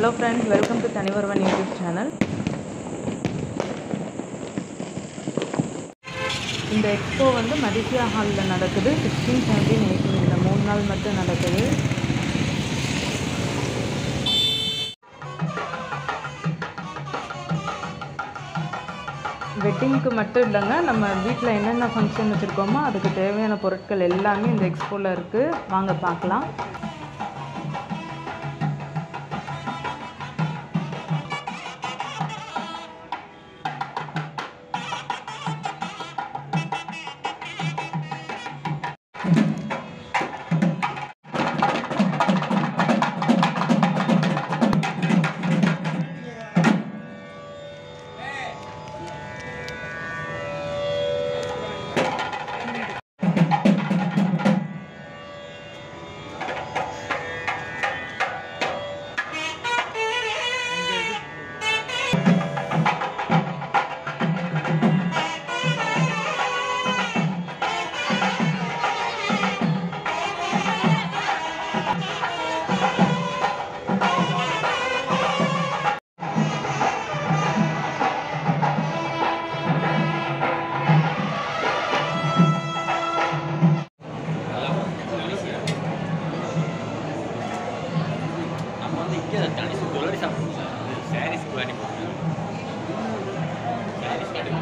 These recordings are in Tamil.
ஹலோ ஃப்ரெண்ட்ஸ் வெல்கம் டு தனிவருவன் யூடியூப் சேனல் இந்த எக்ஸ்போ வந்து மதிசியா ஹாலில் நடக்குது சிக்ஸ்டீன் செவன்டீன் எயிட்டீன் இந்த மூணு நாள் மட்டும் நடக்குது வெட்டிங்க்கு மட்டும் இல்லைங்க நம்ம வீட்டில் என்னென்ன ஃபங்க்ஷன் வச்சுருக்கோமோ அதுக்கு தேவையான பொருட்கள் எல்லாமே இந்த எக்ஸ்போவில் இருக்குது வாங்க பார்க்கலாம் நம்ம வந்து இங்கே தனி ஜுவல்லரி சாப்பிடுவோம் சாரீஸ்க்கு வேண்டி போகிறோம் சாரீஸ் வேண்டி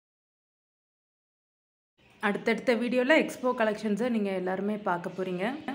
அடுத்தடுத்த வீடியோவில் எக்ஸ்போ கலெக்ஷன்ஸை நீங்கள் எல்லாருமே பார்க்க போகிறீங்க